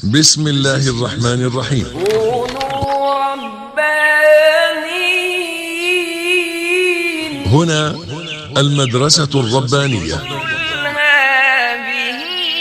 بسم الله الرحمن الرحيم كونوا ربانيين هنا المدرسة الربانية قل هذه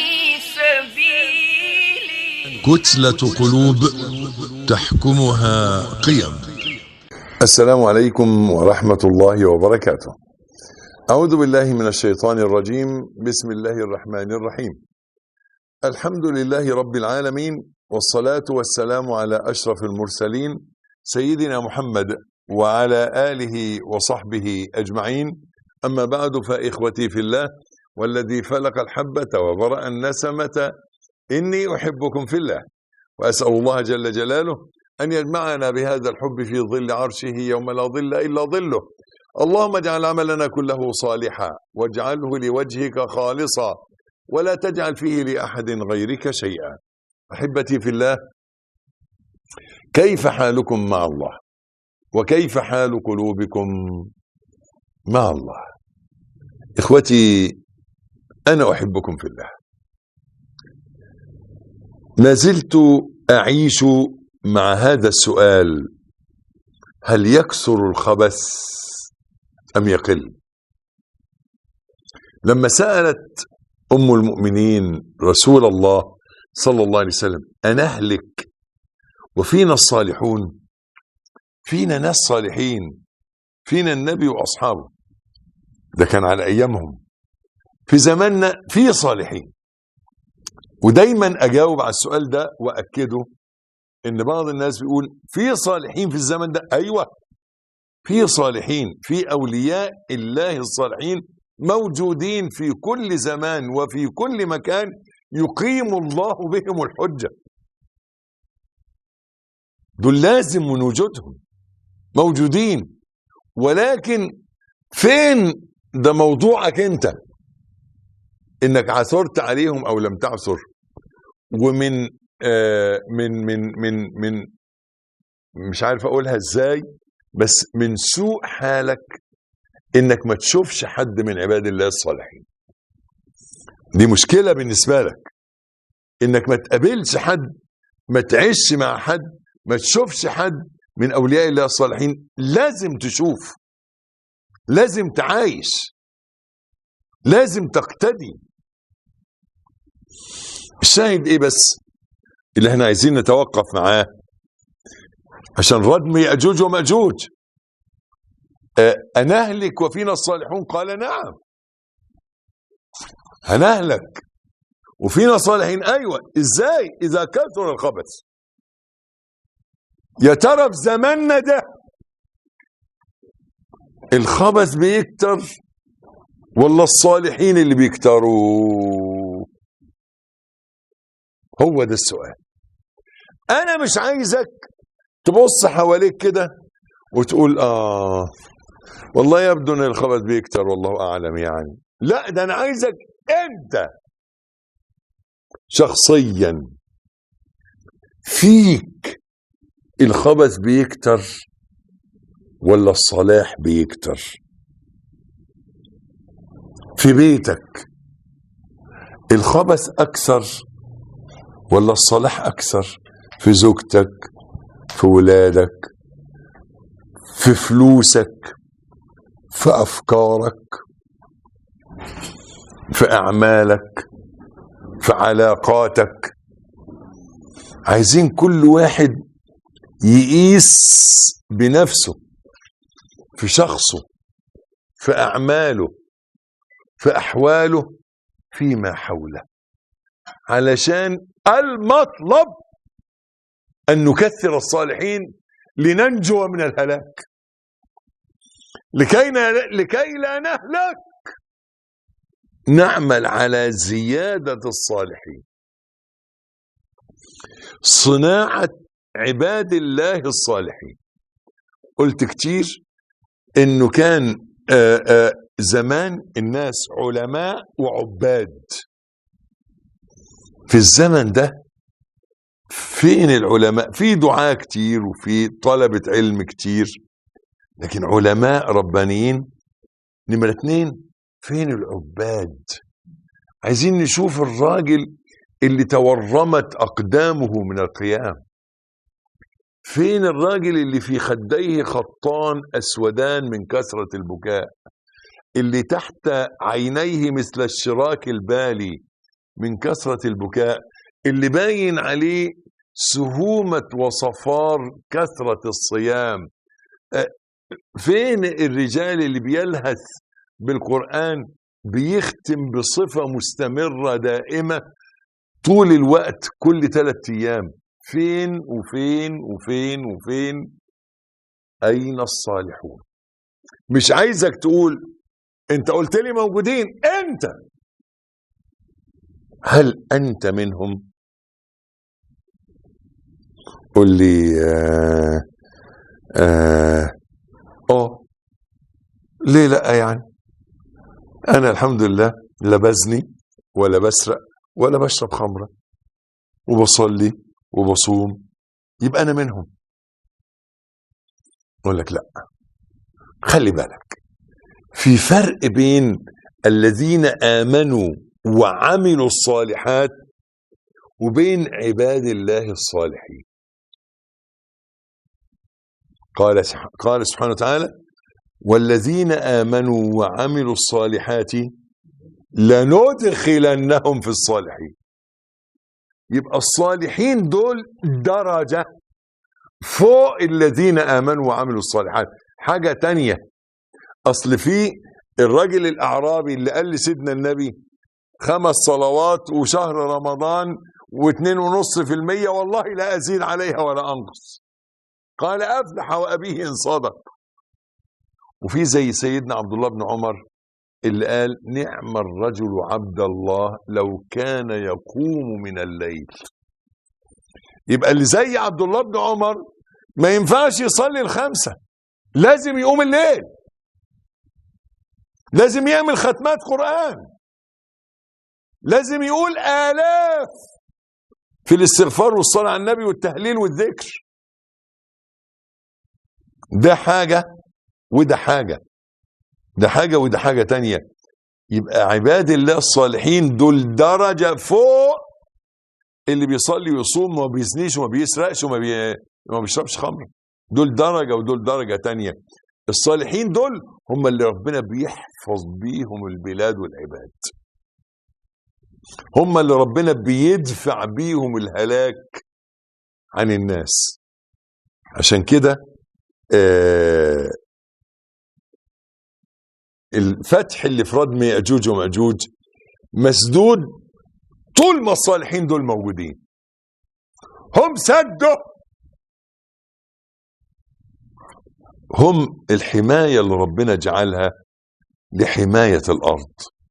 سبيلي كتلة قلوب تحكمها قيم السلام عليكم ورحمة الله وبركاته. أعوذ بالله من الشيطان الرجيم، بسم الله الرحمن الرحيم. الحمد لله رب العالمين والصلاة والسلام على أشرف المرسلين سيدنا محمد وعلى آله وصحبه أجمعين. أما بعد فإخوتي في الله والذي فلق الحبة وبرأ النسمة إني أحبكم في الله وأسأل الله جل جلاله أن يجمعنا بهذا الحب في ظل عرشه يوم لا ظل إلا ظله اللهم اجعل عملنا كله صالحا واجعله لوجهك خالصا ولا تجعل فيه لأحد غيرك شيئا أحبتي في الله كيف حالكم مع الله وكيف حال قلوبكم مع الله إخوتي أنا أحبكم في الله ما زلت أعيش مع هذا السؤال هل يكثر الخبث أم يقل لما سألت أم المؤمنين رسول الله صلى الله عليه وسلم أنهلك وفينا الصالحون فينا ناس صالحين فينا النبي وأصحابه ده كان على أيامهم في زماننا في صالحين ودايما أجاوب على السؤال ده وأكده ان بعض الناس بيقول في صالحين في الزمن ده ايوه في صالحين في اولياء الله الصالحين موجودين في كل زمان وفي كل مكان يقيم الله بهم الحجه دول لازم من وجودهم موجودين ولكن فين ده موضوعك انت انك عثرت عليهم او لم تعثر ومن آه، من من من من مش عارف اقولها ازاي بس من سوء حالك انك ما تشوفش حد من عباد الله الصالحين دي مشكله بالنسبه لك انك ما تقابلش حد ما تعيش مع حد ما تشوفش حد من اولياء الله الصالحين لازم تشوف لازم تعايش لازم تقتدي الشاهد ايه بس اللي احنا عايزين نتوقف معاه عشان ردم يأجوج ومأجوج آه، أنهلك وفينا الصالحون قال نعم هنهلك وفينا صالحين أيوة إزاي إذا كثر الخبث يا ترى في زماننا ده الخبث بيكتر ولا الصالحين اللي بيكتروا هو ده السؤال انا مش عايزك تبص حواليك كده وتقول اه والله يبدو ان الخبث بيكتر والله اعلم يعني لا ده انا عايزك انت شخصيا فيك الخبث بيكتر ولا الصلاح بيكتر في بيتك الخبث اكثر ولا الصلاح أكثر في زوجتك في ولادك في فلوسك في أفكارك في أعمالك في علاقاتك عايزين كل واحد يقيس بنفسه في شخصه في أعماله في أحواله فيما حوله علشان المطلب أن نكثر الصالحين لننجو من الهلاك لكي ن- لكي لا نهلك نعمل على زيادة الصالحين صناعة عباد الله الصالحين قلت كتير انه كان آآ آآ زمان الناس علماء وعباد في الزمن ده فين العلماء في دعاة كتير وفي طلبة علم كتير لكن علماء ربانيين نمرة اتنين فين العباد عايزين نشوف الراجل اللي تورمت أقدامه من القيام فين الراجل اللي في خديه خطان أسودان من كثرة البكاء اللي تحت عينيه مثل الشراك البالي من كثرة البكاء اللي باين عليه سهومة وصفار كثرة الصيام أه، فين الرجال اللي بيلهث بالقرآن بيختم بصفة مستمرة دائمة طول الوقت كل ثلاثة أيام فين وفين وفين وفين أين الصالحون مش عايزك تقول أنت قلت لي موجودين أنت هل أنت منهم قل لي آه آه أوه ليه لا يعني أنا الحمد لله لا بزني ولا بسرق ولا بشرب خمرة وبصلي وبصوم يبقى أنا منهم أقول لك لا خلي بالك في فرق بين الذين آمنوا وعملوا الصالحات وبين عباد الله الصالحين قال قال سبحانه وتعالى والذين آمنوا وعملوا الصالحات لندخلنهم في الصالحين يبقى الصالحين دول درجة فوق الذين آمنوا وعملوا الصالحات حاجة تانية أصل في الراجل الأعرابي اللي قال لسيدنا النبي خمس صلوات وشهر رمضان واثنين ونص في المية والله لا أزيد عليها ولا أنقص قال أفلح وأبيه إن صدق وفي زي سيدنا عبد الله بن عمر اللي قال نعم الرجل عبد الله لو كان يقوم من الليل يبقى اللي زي عبد الله بن عمر ما ينفعش يصلي الخمسة لازم يقوم الليل لازم يعمل ختمات قرآن لازم يقول آلاف في الاستغفار والصلاة على النبي والتهليل والذكر ده حاجة وده حاجة ده حاجة وده حاجة تانية يبقى عباد الله الصالحين دول درجة فوق اللي بيصلي ويصوم وما بيزنيش وما بيسرقش وما بي... ما بيشربش خمر دول درجة ودول درجة تانية الصالحين دول هم اللي ربنا بيحفظ بيهم البلاد والعباد هم اللي ربنا بيدفع بيهم الهلاك عن الناس عشان كده آه الفتح اللي في ردم ياجوج وماجوج مسدود طول ما الصالحين دول موجودين هم سدوا هم الحمايه اللي ربنا جعلها لحمايه الارض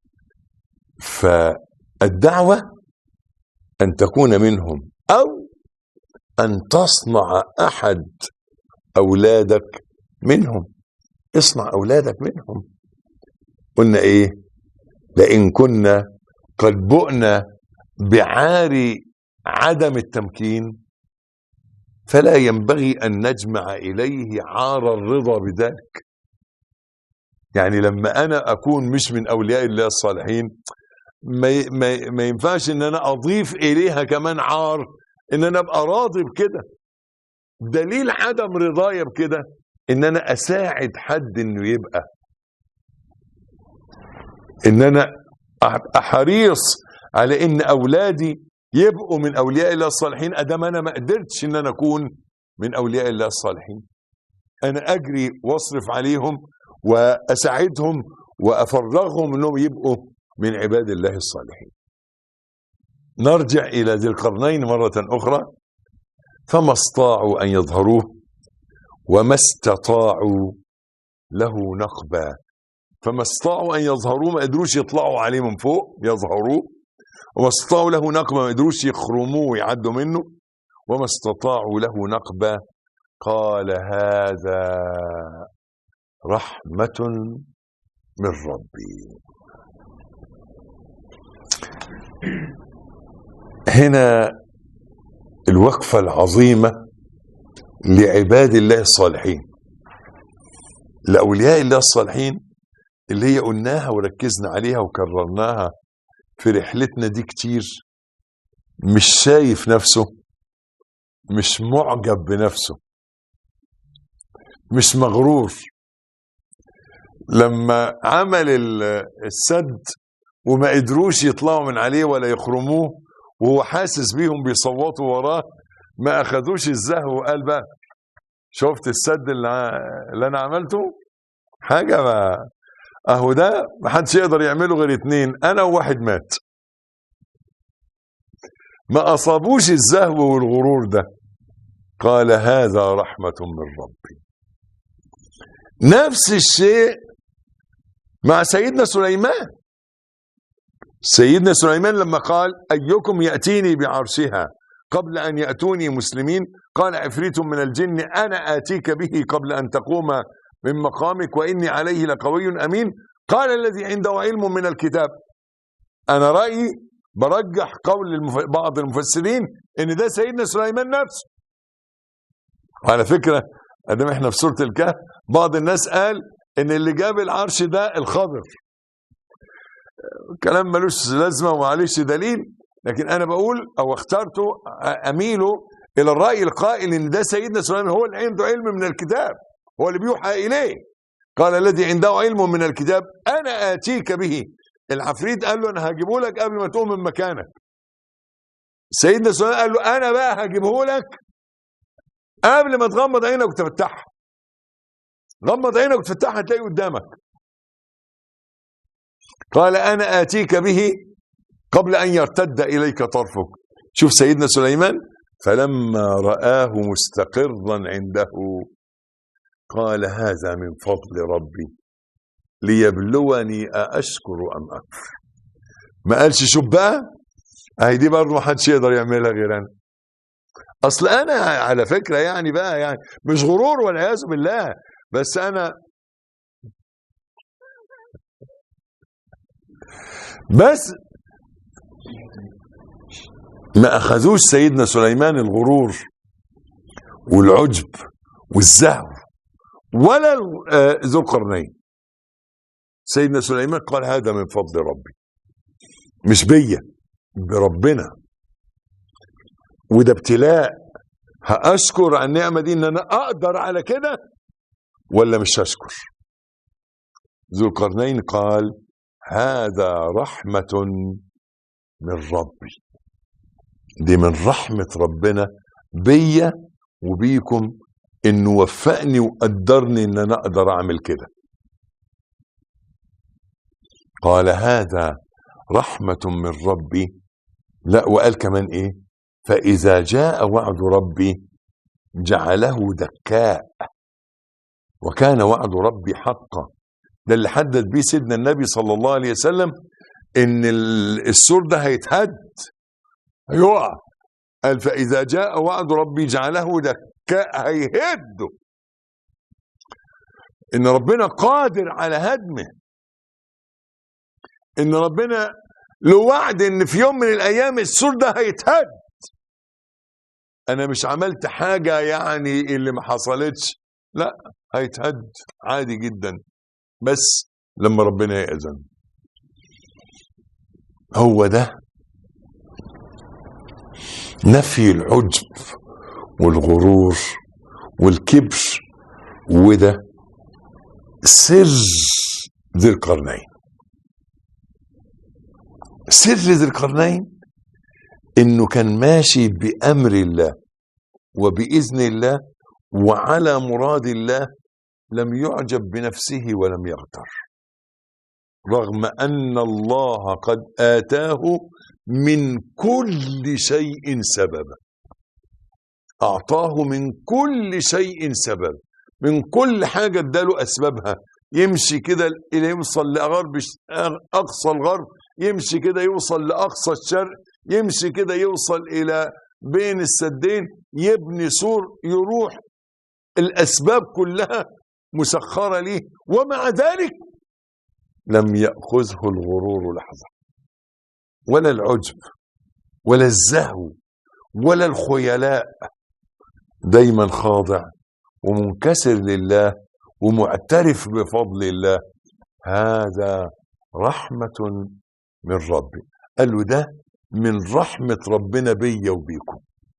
فالدعوه ان تكون منهم او ان تصنع احد اولادك منهم اصنع اولادك منهم قلنا ايه لئن كنا قد بؤنا بعار عدم التمكين فلا ينبغي ان نجمع اليه عار الرضا بذلك يعني لما انا اكون مش من اولياء الله الصالحين ما, ما, ما ينفعش ان انا اضيف اليها كمان عار ان انا ابقى راضي بكده دليل عدم رضايا بكده ان انا اساعد حد انه يبقى ان انا ابقى حريص على ان اولادي يبقوا من اولياء الله الصالحين ادام انا ما قدرتش ان انا اكون من اولياء الله الصالحين انا اجري واصرف عليهم واساعدهم وافرغهم انهم يبقوا من عباد الله الصالحين نرجع الى ذي القرنين مره اخرى فما استطاعوا ان يظهروه وما استطاعوا له نقبا فما استطاعوا ان يظهروه ما قدروش يطلعوا عليه من فوق يظهروه وما استطاعوا له نقبا ما قدروش يخرموه ويعدوا منه وما استطاعوا له نقبا قال هذا رحمة من ربي هنا الوقفة العظيمة لعباد الله الصالحين لأولياء الله الصالحين اللي هي قلناها وركزنا عليها وكررناها في رحلتنا دي كتير مش شايف نفسه مش معجب بنفسه مش مغرور لما عمل ال- السد وما قدروش يطلعوا من عليه ولا يخرموه وهو حاسس بيهم بيصوتوا وراه ما اخدوش الزهو وقال بقى شفت السد اللي, ع- اللي انا عملته حاجه ما اهو ده ما حدش يقدر يعمله غير اتنين انا وواحد مات ما اصابوش الزهو والغرور ده قال هذا رحمه من ربي نفس الشيء مع سيدنا سليمان سيدنا سليمان لما قال أيكم يأتيني بعرشها قبل أن يأتوني مسلمين قال عفريت من الجن أنا آتيك به قبل أن تقوم من مقامك وإني عليه لقوي أمين قال الذي عنده علم من الكتاب أنا رأيي برجح قول المف... بعض المفسرين إن ده سيدنا سليمان نفسه على فكرة ادام احنا في سوره الكهف بعض الناس قال ان اللي جاب العرش ده الخضر كلام ملوش لازمه ومعلش دليل لكن انا بقول او اخترته اميله الى الراي القائل ان ده سيدنا سليمان هو اللي عنده علم من الكتاب هو اللي بيوحى اليه قال الذي عنده علم من الكتاب انا اتيك به العفريت قال له انا هجيبه لك قبل ما تقوم من مكانك سيدنا سليمان قال له انا بقى هجيبه لك قبل ما تغمض عينك وتفتحها غمض عينك وتفتحها تلاقيه قدامك قال انا اتيك به قبل ان يرتد اليك طرفك شوف سيدنا سليمان فلما رآه مستقرا عنده قال هذا من فضل ربي ليبلوني أأشكر أم أكفر ما قالش شوف بقى اهي دي برضه ما حدش يقدر يعملها غير انا اصل انا على فكره يعني بقى يعني مش غرور والعياذ بالله بس انا بس ما اخذوش سيدنا سليمان الغرور والعجب والزهو ولا آه، ذو القرنين سيدنا سليمان قال هذا من فضل ربي مش بيا بربنا وده ابتلاء هاشكر على النعمه دي ان انا اقدر على كده ولا مش هشكر ذو القرنين قال هذا رحمه من ربي دي من رحمه ربنا بيا وبيكم انه وفقني وقدرني ان انا اقدر اعمل كده قال هذا رحمه من ربي لا وقال كمان ايه فاذا جاء وعد ربي جعله دكاء وكان وعد ربي حقا ده اللي حدد بيه سيدنا النبي صلى الله عليه وسلم ان ال- السور ده هيتهد هيقع قال فاذا جاء وعد ربي جعله دكاء هيهده ان ربنا قادر على هدمه ان ربنا له وعد ان في يوم من الايام السور ده هيتهد انا مش عملت حاجه يعني اللي ما حصلتش لا هيتهد عادي جدا بس لما ربنا يأذن هو ده نفي العجب والغرور والكبر وده سر ذي القرنين سر ذي القرنين انه كان ماشي بامر الله وباذن الله وعلى مراد الله لم يعجب بنفسه ولم يغتر رغم ان الله قد اتاه من كل شيء سببا اعطاه من كل شيء سبب من كل حاجه اداله اسبابها يمشي كده الى يوصل لغرب الش- اقصى الغرب يمشي كده يوصل لاقصى الشرق يمشي كده يوصل الى بين السدين يبني سور يروح الاسباب كلها مسخره ليه ومع ذلك لم ياخذه الغرور لحظه ولا العجب ولا الزهو ولا الخيلاء دايما خاضع ومنكسر لله ومعترف بفضل الله هذا رحمة من ربي قال له ده من رحمة ربنا بيا وبيكم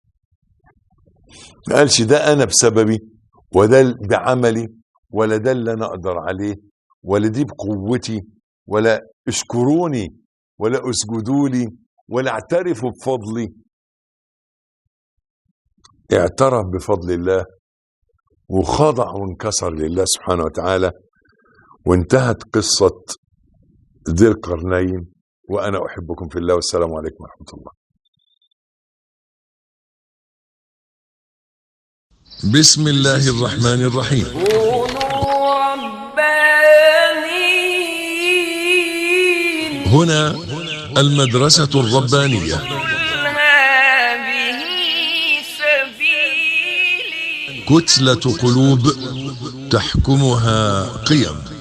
ما قالش ده أنا بسببي وده بعملي ولا ده اللي أنا أقدر عليه ولا دي بقوتي ولا اشكروني ولا اسجدوا لي ولا اعترفوا بفضلي اعترف بفضل الله وخضع وانكسر لله سبحانه وتعالى وانتهت قصة ذي القرنين وأنا أحبكم في الله والسلام عليكم ورحمة الله بسم الله الرحمن الرحيم كونوا ربانيين هنا المدرسة الربانية قل هذه سبيلي كتلة قلوب تحكمها قيم